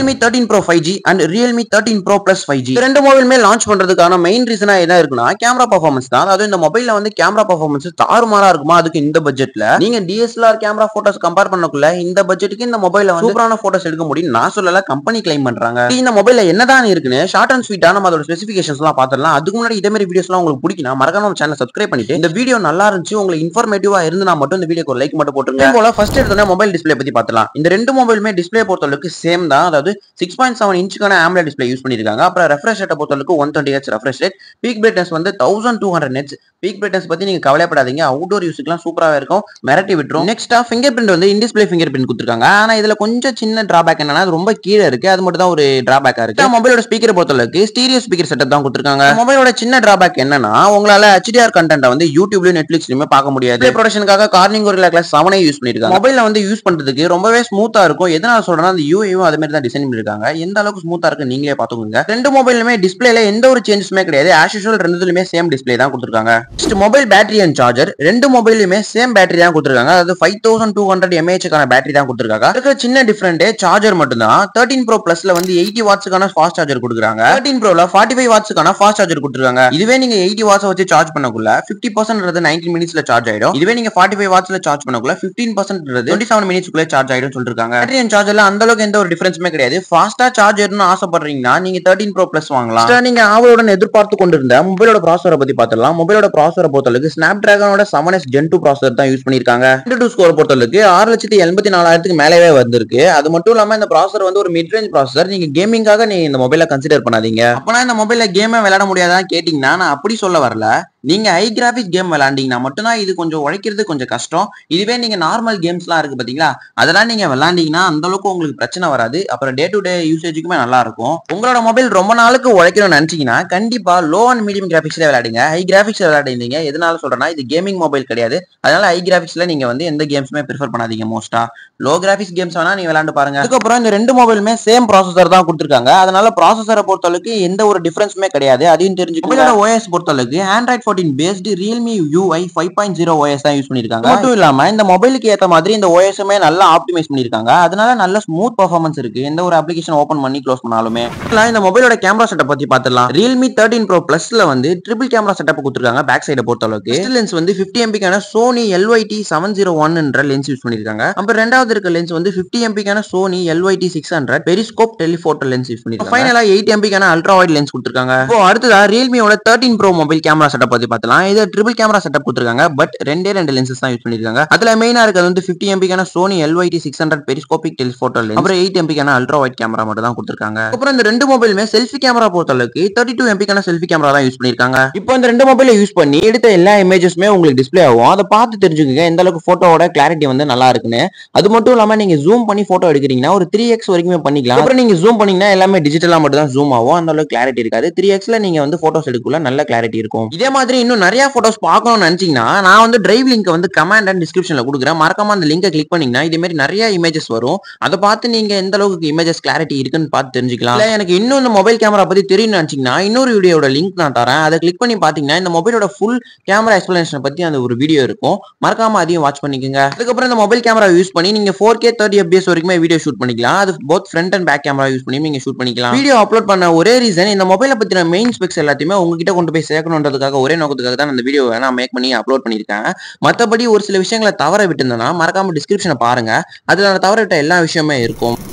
Realme thirteen pro five G and Realme thirteen pro plus five G ரெண்டு மொபைலுமே launch பண்றதுக்கான main ரீசனா என்ன இருக்குன்னா கேமரா பர்ஃபார்மன்ஸ் தான் அதாவது இந்த மொபைல்ல வந்து கேமரா பர்ஃபார்மன்ஸ் தாறுமாறா இருக்குமா அதுக்கு இந்த பட்ஜெட்ல நீங்க டிஎஸ்எல்ஆர் கேமரா போட்டோஸ் கம்பேர் பண்ணக்குள்ள இந்த பட்ஜெட்டுக்கு இந்த மொபைல்ல வந்து சூப்பரான போட்டோஸ் எடுக்க முடியும் நான் சொல்லல கம்பெனி கிளைம் பண்றாங்க இந்த மொபைல்ல என்னதான் இருக்குன்னு ஷார்ட் அண்ட் ஸ்வீட்டா நம்ம அதோட ஸ்பெசிஃபிகேஷன்ஸ் எல்லாம் பாத்திரலாம் அதுக்கு முன்னாடி இதே மாதிரி வீடியோஸ் எல்லாம் உங்களுக்கு பிடிக்கும் மறக்காம நம்ம சேனல் சப்ஸ்கிரைப் பண்ணிட்டு இந்த வீடியோ நல்லா இருந்துச்சு உங்களுக்கு இன்ஃபர்மேட்டிவா இருந்தா மட்டும் இந்த வீடியோக்கு ஒரு லைக் மட்டும் போட்டுருங்க அதே போல ஃபர்ஸ்ட் எடுத்தோட மொபைல் டிஸ்ப்ளே பத்தி பார்த்தலாம் இந்த ரெண்டு மொபைலுமே டிஸ்ப்ளே பொறுத்தளவுக்கு சேம் தான் அதாவது சிக்ஸ் பாயிண்ட் செவன் இன்ச்சுக்கான ஆம்லெட் டிஸ்ப்ளே யூஸ் பண்ணிருக்காங்க அப்புறம் ரெஃப்ரெஷ் ரேட்டை பொறுத்தளவுக்கு one twenty H refresh rate peak brightness வந்து thousand two hundred nits peak brightness பத்தி நீங்க கவலைப்படாதீங்க அவுட்டோர் யூஸுக்குலாம் சூப்பராக இருக்கும் மிரட்டி விட்டுரும் நெக்ஸ்டா ஃபிங்கர் பிரிண்ட் வந்து இன்டிஸ்பிளே ஃபிங்கர் பிரிண்ட் கொடுத்துருக்காங்க ஆனா இதுல கொஞ்சம் சின்ன டிராபேக் என்னன்னா அது ரொம்ப கீழே இருக்கு அது மட்டும் தான் ஒரு டிராபேக்கா இருக்கு மொபைலோட ஸ்பீக்கர் பொறுத்தளவுக்கு ஸ்டீரியோ ஸ்பீக்கர் செட்டப் தான் கொடுத்துருக்காங்க மொபைலோட சின்ன டிராபேக் என்னன்னா உங்களால ஹெச்டிஆர் கண்டென்ட் வந்து யூடியூப்லயும் நெட்ஃபிளிக்ஸ்லயுமே பார்க்க முடியாது ப்ரொடக்ஷனுக்காக கார்னிங் ஒரு கிளாஸ் செவனே யூஸ் பண்ணிருக்காங்க மொபைல்ல வந்து யூஸ் பண்றதுக்கு ரொம்பவே ஸ்மூத்தா இருக்கும் எதனால சொல்றேன்னா அந்த யூஐயும் அதே மாதிரி தான் டிசைன் பண்ணிருக்காங்க எந்த அளவுக்கு ஸ்மூத்தா இருக்கு நீங்களே பாத்துக்கோங்க ரெண்டு மொபைலுமே டிஸ்பிளேல எந்த ஒரு சேஞ்சஸுமே கிடையாது ஆஸ் யூஷுவல் ரெண்டுலயுமே சேம் டிஸ்பிளே தான் கொடுத்துருக்காங்க next mobile battery and charger ரெண்டு மொபைலுமே சேம் பேட்டரி தான் கொடுத்துருக்காங்க அதாவது ஃபைவ் தௌசண்ட் டூ ஹண்ட்ரட் எம்ஏஹெச்க்கான பேட்டரி தான் கொடுத்துருக்காங்க இருக்க சின்ன டிஃபரெண்ட் சார்ஜர் மட்டும் தான் தேர்ட்டின் ப்ரோ பிளஸ்ல வந்து எயிட்டி வாட்ஸ்க்கான ஃபாஸ்ட் சார்ஜர் கொடுக்குறாங்க தேர்ட்டின் ப்ரோல ஃபார்ட்டி ஃபைவ் வாட்ஸ்க்கான ஃபாஸ்ட் சார்ஜர் கொடுத்துருக்காங்க இதுவே நீங்க எயிட்டி வாட்ஸ் வச்சு சார்ஜ் பண்ணக்குள்ள ஃபிஃப்டி பர்சன்ட் நைன்டீன் மினிட்ஸ்ல சார்ஜ் ஆயிடும் இதுவே நீங்க ஃபார்ட்டி ஃபைவ் வாட்ஸ்ல சார்ஜ் பண்ணக்குள்ள ஃபிஃப்டீன் பர்சன்ட் டுவெண்ட்டி செவன் மினிட்ஸ்க்குள்ள சார்ஜ் ஆயிடும் சொல்லிருக்காங்க பேட்டரி அண்ட் சார்ஜர்ல அந்த அளவுக்கு எந்த ஒரு டிஃபரன்ஸுமே கிடையாது ஃபாஸ்டா சார்ஜ் ஏறணும்னு ஆசைப்படுறீங்கன்னா நீங்க தேர்ட்டின் ப்ரோ பிளஸ் வாங்கலாம் Next, நீங்க ஆவலுடன் எதிர்பார்த்து கொண்டிருந்த மொபைலோட ப்ராசரை பத்தி பார்த்துடலாம் மொபைலோட ப்ராசரை பொறுத்தளவுக்கு ஸ்னாப் டிராகனோட seven S gen two processor தான் யூஸ் பண்ணிருக்காங்க டூ ஸ்கோர் பொறுத்தளவுக்கு ஆறு லட்சத்தி எண்பத்தி நாலாயிரத்துக்கு மேலேவே வந்திருக்கு அது மட்டும் இல்லாம இந்த ப்ராசர் வந்து ஒரு மிட் ரேஞ்ச் ப்ராசர் நீங்க கேமிங்காக நீங்க இந்த மொபைலை கன்சிடர் பண்ணாதீங்க அப்பனா இந்த மொபைல்ல கேமே விளையாட முடியாதான்னு கேட்டீங்கன்னா நான் அப்படி சொல்ல வரல நீங்க ஹை கிராஃபிக்ஸ் கேம் விளாண்டீங்கன்னா மட்டும்தான் இது கொஞ்சம் உழைக்கிறது கொஞ்சம் கஷ்டம் இதுவே நீங்க நார்மல் கேம்ஸ்லாம் இருக்கு பாத்தீங்களா அதெல்லாம் நீங்க விளாண்டீங்கன்னா அந்த அளவுக்கு உங்களுக்கு பிரச்சனை வராது அப்புறம் டே டு டே யூசேஜுக்குமே நல்லா இருக்கும் உங்களோட மொபைல் ரொம்ப நாளுக்கு உழைக்கணும்னு நினைச்சீங்கன்னா கண்டிப்பா லோ அண்ட் மீடியம் கிராஃபிக்ஸ்ல விளையாடுங்க ஹை கிராஃபிக்ஸ் விளையாடுறீங்க எதனால சொல்றேன்னா இது கேமிங் மொபைல் கிடையாது அதனால ஹை கிராஃபிக்ஸ்ல நீங்க வந்து எந்த கேம்ஸுமே ப்ரிஃபர் பண்ணாதீங்க மோஸ்டா லோ கிராஃபிக்ஸ் கேம்ஸ் வேணா நீங்க விளையாண்டு பாருங்க அதுக்கப்புறம் இந்த ரெண்டு மொபைலுமே சேம் ப்ராசஸர் தான் கொடுத்துருக்காங்க அதனால ப்ராசஸரை பொறுத்தளவுக்கு எந்த ஒரு டிஃபரன்ஸுமே கிடையாது அதையும் தெரிஞ்சு மொபைலோட ஓஎஸ் பொறுத்தளவுக்கு Android fourteen based Realme UI five point zero OS தான் யூஸ் பண்ணிருக்காங்க மட்டும் இல்லாம இந்த மொபைலுக்கு ஏத்த மாதிரி இந்த ஓஎஸ்மே நல்லா ஆப்டிமைஸ் பண்ணிருக்காங்க அதனால நல்ல ஸ்மூத் பர்ஃபார்மன்ஸ் இருக்கு எந்த ஒரு அப்ளிகேஷன் ஓபன் பண்ணி க்ளோஸ் பண்ணாலுமே இதெல்லாம் இந்த மொபைலோட கேமரா செட்டப் பத்தி பார்த்துடலாம் ரியல்மி தேர்ட்டின் ப்ரோ பிளஸ்ல வந்து ட்ரிபிள் கேமரா செட்டப் கொடுத்துருக்காங்க பேக் சைடை பொறுத்த அளவுக்கு லென்ஸ் வந்து ஃபிஃப்டி எம்பிக்கான சோனி எல்ஒய்டி செவன் ஜீரோ ஒன்ன்ற லென்ஸ் யூஸ் பண்ணிருக்காங்க அப்புறம் ரெண்டாவது இருக்க லென்ஸ் வந்து ஃபிஃப்டி எம்பிக்கான Sony LYT six hundred periscope telephoto lens use பண்ணிருக்காங்க ஃபைனலா எயிட் எம்பிக்கான அல்ட்ரா வைட் லென்ஸ் கொடுத்துருக்காங்க இப்போ அடுத்ததா ரியல்மியோட thirteen pro mobile camera setup பத்தி பார்த்தலாம் இது ட்ரிபிள் கேமரா செட்டப் கொடுத்துருக்காங்க பட் ரெண்டே ரெண்டு லென்சஸ் தான் யூஸ் பண்ணிருக்காங்க அதுல மெயினா இருக்கிறது வந்து ஃபிஃப்டி எம்பிக்கான Sony LYT six hundred periscopic telephoto lens அப்புறம் எயிட் எம்பிக்கான அல்ட்ரா வைட் கேமரா மட்டும் தான் கொடுத்துருக்காங்க அப்புறம் இந்த ரெண்டு மொபைலுமே செல்ஃபி கேமரா பொறுத்த அளவுக்கு தேர்ட்டி டூ எம்பிக்கான செல்ஃபி கேமரா தான் யூஸ் பண்ணிருக்காங்க இப்போ இந்த ரெண்டு மொபைலை யூஸ் பண்ணி எடுத்த எல்லா இமேஜஸ்மே உங்களுக்கு டிஸ்ப்ளே ஆகும் அதை பார்த்து தெரிஞ்சுக்கங்க எந்த அளவுக்கு போட்டோவோட கிளாரிட்டி வந்து நல்லா இருக்குன்னு அது மட்டும் இல்லாம நீங்க ஜூம் பண்ணி போட்டோ எடுக்கிறீங்கன்னா ஒரு த்ரீ எக்ஸ் வரைக்குமே பண்ணிக்கலாம் அப்புறம் நீங்க ஜூம் பண்ணீங்கன்னா எல்லாமே டிஜிட்டலா மட்டும் தான் ஜூம் ஆகும் அந்த அளவுக்கு கிளாரிட்டி இருக்காது த்ரீ எக்ஸ்ல நீங்க வந்து போட்டோஸ் எடுக்கல நல்ல கிளாரிட்டி இருக்கும் இதே மாதிரி இன்னும் நிறைய போட்டோஸ் பார்க்கணும்னு நினைச்சீங்கன்னா நான் வந்து டிரைவ் லிங்க் வந்து கமெண்ட் அண்ட் டிஸ்கிரிப்ஷன்ல கொடுக்குறேன் மறக்காம அந்த லிங்கை கிளிக் பண்ணீங்கன்னா இதே மாதிரி நிறைய இமேஜஸ் வரும் அதை பார்த்து நீங்க எந்த அளவுக்கு இமேஜஸ் கிளாரிட்டி இருக்குன்னு பார்த்து தெரிஞ்சுக்கலாம் இல்ல எனக்கு இன்னும் இந்த மொபைல் கேமரா பத்தி தெரியும்னு நினைச்சீங்கன்னா இன்னொரு வீடியோட லிங்க் நான் தரேன் அதை கிளிக் பண்ணி பாத்தீங்கன்னா இந்த மொபைலோட ஃபுல் கேமரா எக்ஸ்பிளனேஷன் பத்தி அந்த ஒரு வீடியோ இருக்கும் மறக்காம அதையும் வாட்ச் பண்ணிக்கோங்க அதுக்கப்புறம் இந்த மொபைல் கேமரா யூஸ் பண்ணி நீங்க ஃபோர் கே தேர்ட்டி எஃபிஎஸ் வரைக்குமே வீடியோ ஷூட் பண்ணிக்கலாம் அது both front and back camera use பண்ணி நீங்க ஷூட் பண்ணிக்கலாம் வீடியோ அப்லோட் பண்ண ஒரே ரீசன் இந்த மொபைலை பத்தின மெயின் ஸ்பெக்ஸ் எல்லாத்தையுமே உங்ககிட்ட கொண்டு போய் சேர்க்கணுன்றதுக்காக ஒரே நோக்கத்துக்காக தான் இந்த வீடியோ நான் மேக் பண்ணி அப்லோட் பண்ணியிருக்கேன் மற்றபடி ஒரு சில விஷயங்களை தவற விட்டுருந்தேன்னா மறக்காம டிஸ்கிரிப்ஷனை பாருங்க அதுல நான் தவற விட்ட எல்லா விஷயமே இருக்கும்